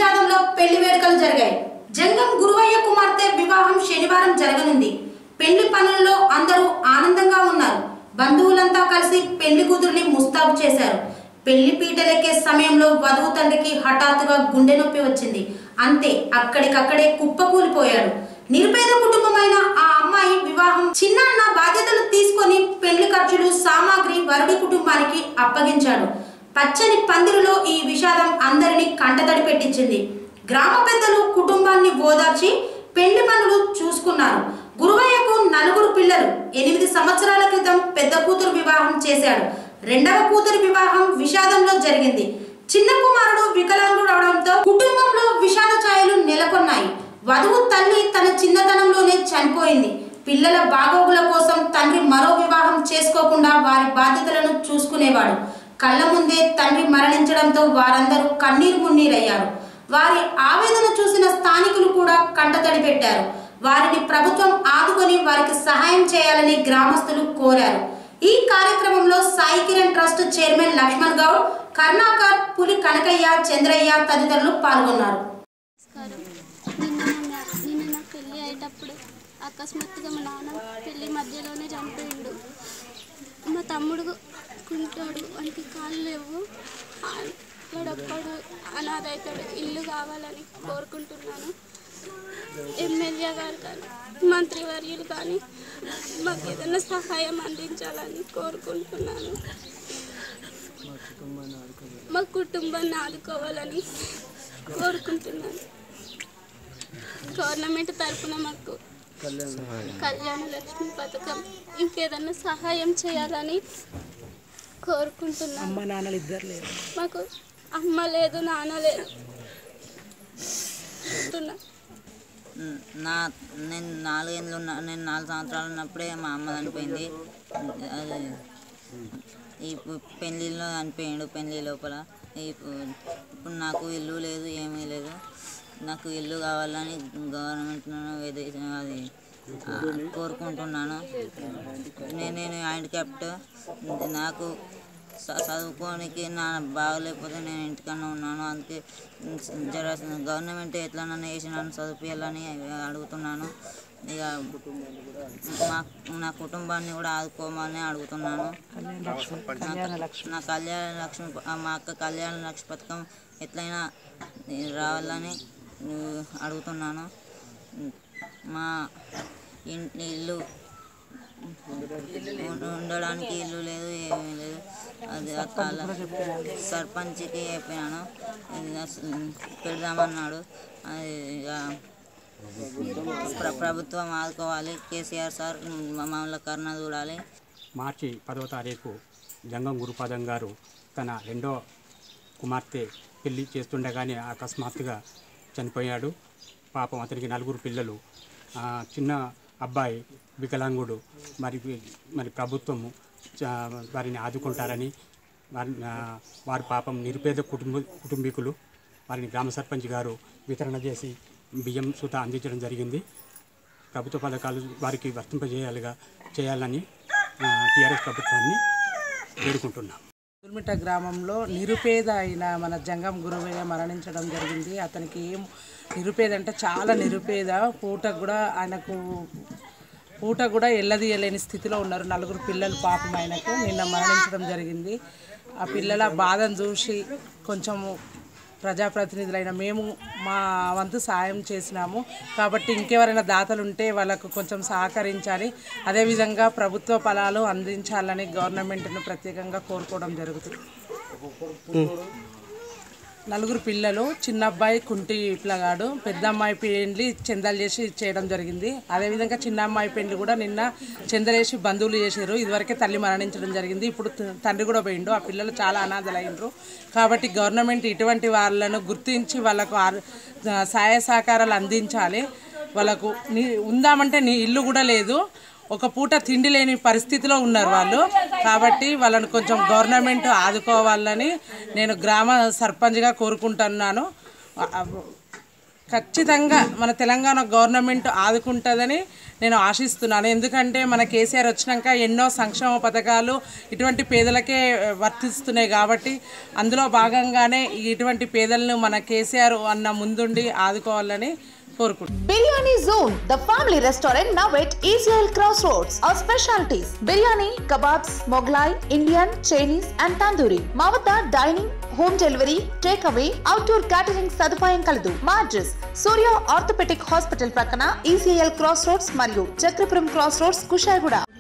విషాదంలో పెళ్లి వేడుకలు జరిగాయి జంగం గురువయ్య కుమార్తె వివాహం శనివారం జరగనుంది పెళ్లి పనుల్లో అందరూ ఆనందంగా ఉన్నారు బంధువులంతా కలిసి పెళ్లి కూతురిని ముస్తాబు చేశారు పెళ్లి పీటలెక్కే సమయంలో వధువు తండ్రికి హఠాత్తుగా గుండె నొప్పి వచ్చింది అంతే అక్కడికక్కడే కుప్పకూలిపోయాడు నిరుపేద కుటుంబమైన ఆ అమ్మాయి వివాహం చిన్నాన్న బాధ్యతలు తీసుకొని పెళ్లి ఖర్చులు సామాగ్రి వరుడి కుటుంబానికి అప్పగించాడు పచ్చని పందిరిలో ఈ విషాదం అందరినీ కంటతడి పెట్టించింది గ్రామ పెద్దలు కుటుంబాన్ని ఓదార్చి పెళ్లి పనులు చూసుకున్నారు గురువయ్యకు నలుగురు పిల్లలు ఎనిమిది సంవత్సరాల క్రితం పెద్ద కూతురు వివాహం చేశాడు రెండవ కూతురు వివాహం విషాదంలో జరిగింది చిన్న కుమారుడు వికలాంగుడు అవడంతో కుటుంబంలో విషాద ఛాయలు నెలకొన్నాయి వధువు తల్లి తన చిన్నతనంలోనే చనిపోయింది పిల్లల బాగోగుల కోసం తండ్రి మరో వివాహం చేసుకోకుండా వారి బాధ్యతలను చూసుకునేవాడు కళ్ళ ముందే తండ్రి మరణించడంతో వారందరూ కన్నీరు మున్నీరయ్యారు వారి ఆవేదన చూసిన స్థానికులు కూడా కంటతడి పెట్టారు వారిని ప్రభుత్వం ఆదుకొని వారికి సహాయం చేయాలని గ్రామస్తులు కోరారు ఈ కార్యక్రమంలో సాయి కిరణ్ ట్రస్ట్ చైర్మన్ లక్ష్మణ్ గౌడ్ కర్ణాకర్ పులి కనకయ్య చంద్రయ్య తదితరులు పాల్గొన్నారు నమస్కారం నిన్న నా నిన్న నా పెళ్ళి అయ్యేటప్పుడు అకస్మాత్తుగా మా నాన్న పెళ్ళి మధ్యలోనే చనిపోయిండు మా తమ్ముడు కుంటాడు వానికి కాళ్ళు లేవు వాడొక్కడు అనాథ అవుతాడు ఇల్లు కావాలని కోరుకుంటున్నాను ఎమ్మెల్యే గారు కానీ మంత్రివర్యులు కానీ మాకు ఏదైనా సహాయం అందించాలని కోరుకుంటున్నాను మా కుటుంబాన్ని ఆదుకోవాలని కోరుకుంటున్నాను గవర్నమెంట్ తరఫున మాకు కళ్యాణ లక్ష్మి పథకం ఇంకేదన్నా సహాయం చేయాలని కోరుకుంటున్నాను అమ్మ నాన్నలు ఇద్దరు లేరు మాకు అమ్మ లేదు నాన్న లేదు అంటున్నా. నా నేను నాలుగేళ్ళు ఉన్న నేను నాలుగు సంవత్సరాలు ఉన్నప్పుడే మా అమ్మ చనిపోయింది అది ఈ పెళ్ళిలో చనిపోయాడు పెళ్ళి లోపల ఇప్పుడు ఇప్పుడు నాకు ఇల్లు లేదు ఏమీ లేదు నాకు ఇల్లు కావాలని గవర్నమెంట్ అది ఆ, కోరుకుంటున్నాను నేను నేను హ్యాండిక్యాప్ట్ నాకు చ- చదువుకోనికి నా బాగలేకపోతే నేను ఇంటికన్నా ఉన్నాను అందుకే జర గవర్నమెంట్ ఎట్లా నన్ను వేసి నన్ను చదివించాలని అడుగుతున్నాను ఇక మా నా కుటుంబాన్ని కూడా ఆదుకోమని అడుగుతున్నాను నాకు- నా కళ్యాణ లక్ష్మి ప- మా అక్క కళ్యాణ లక్ష్మి పథకం ఎట్లయినా రావాలని ఉ, అడుగుతున్నాను మా ఇంటి ఇల్లు ఉం- ఉండడానికి ఇల్లు లేదు ఏమీ లేదు అది అలా సర్పంచ్కి చెప్పినాను ఇది అసలు పెడదామన్నాడు అది ఇక ప్ర- ప్రభుత్వం ఆదుకోవాలి కేసీఆర్ సార్ మమ్మల్ని కరుణ చూడాలి మార్చి పదవ తారీఖు జంగం గురుపాదం గారు తన రెండో కుమార్తె పెళ్లి చేస్తుండగానే అకస్మాత్తుగా చనిపోయాడు పాపం అతనికి నలుగురు పిల్లలు ఆ, చిన్న అబ్బాయి వికలాంగుడు మరి మరి ప్రభుత్వము చ- వారిని ఆదుకుంటారని వారి ఆ, వారి పాపం నిరుపేద కుటుంబ కుటుంబీకులు వారిని గ్రామ సర్పంచ్ గారు వితరణ చేసి బియ్యం సుత అందించడం జరిగింది ప్రభుత్వ పథకాలు వారికి వర్తింపజేయాలిగా చేయాలని టీఆర్ఎస్ ప్రభుత్వాన్ని వేడుకుంటున్నాం దుర్మిట గ్రామంలో నిరుపేద అయిన మన జంగం గురువయ్య మరణించడం జరిగింది అతనికి ఏం నిరుపేద అంటే చాలా నిరుపేద పూట కూడా ఆయనకు పూట కూడా ఎల్లదీయలేని స్థితిలో ఉన్నారు నలుగురు పిల్లలు పాపం ఆయనకు నిన్న మరణించడం జరిగింది ఆ పిల్లల బాధను చూసి కొంచెము ప్రజాప్రతినిధులైన మేము మా వంతు సాయం చేసినాము కాబట్టి ఇంకెవరైనా దాతలు ఉంటే వాళ్ళకు కొంచెం సహకరించాలి అదేవిధంగా ప్రభుత్వ ఫలాలు అందించాలని గవర్నమెంట్ను ప్రత్యేకంగా కోరుకోవడం జరుగుతుంది నలుగురు పిల్లలు చిన్న అబ్బాయి కుంటి పిల్లగాడు పెద్ద అమ్మాయి పెండ్లి చందాలు చేసి చేయడం జరిగింది అదేవిధంగా చిన్న అమ్మాయి పెండ్లి కూడా నిన్న చందలేసి బంధువులు చేశారు ఇదివరకే తల్లి మరణించడం జరిగింది ఇప్పుడు త- తండ్రి కూడా పోయిండు ఆ పిల్లలు చాలా అనాథలైనరు కాబట్టి గవర్నమెంట్ ఇటువంటి వాళ్ళను గుర్తించి వాళ్ళకు ఆర్- సహాయ సహకారాలు అందించాలి వాళ్ళకు నీ ఉందామంటే నీ ఇల్లు కూడా లేదు ఒక పూట తిండి లేని పరిస్థితిలో ఉన్నారు వాళ్ళు కాబట్టి వాళ్ళని కొంచెం గవర్నమెంట్ ఆదుకోవాలని నేను గ్రామ సర్పంచ్గా కోరుకుంటున్నాను ఆ- ఖచ్చితంగా మన తెలంగాణ గవర్నమెంట్ ఆదుకుంటుందని నేను ఆశిస్తున్నాను ఎందుకంటే మన కేసీఆర్ వచ్చినాక ఎన్నో సంక్షేమ పథకాలు ఇటువంటి పేదలకే వర్తిస్తున్నాయి కాబట్టి అందులో భాగంగానే ఇటువంటి పేదలను మన కేసీఆర్ అన్న ముందుండి ఆదుకోవాలని కోరుకుంటున్నాను biryani zone the family restaurant now at ECL cross roads our specialities biryani kebabs Mughlai Indian Chinese and tandoori మా వద్ద dining home delivery take away outdoor catering సదుపాయం కలదు మా అడ్రస్ సూర్య ఆర్థోపెటిక్ హాస్పిటల్ ప్రక్కన ఈసీఎల్ క్రాస్ రోడ్స్ మరియు చక్రపురం క్రాస్ రోడ్స్ కుషాయిగూడ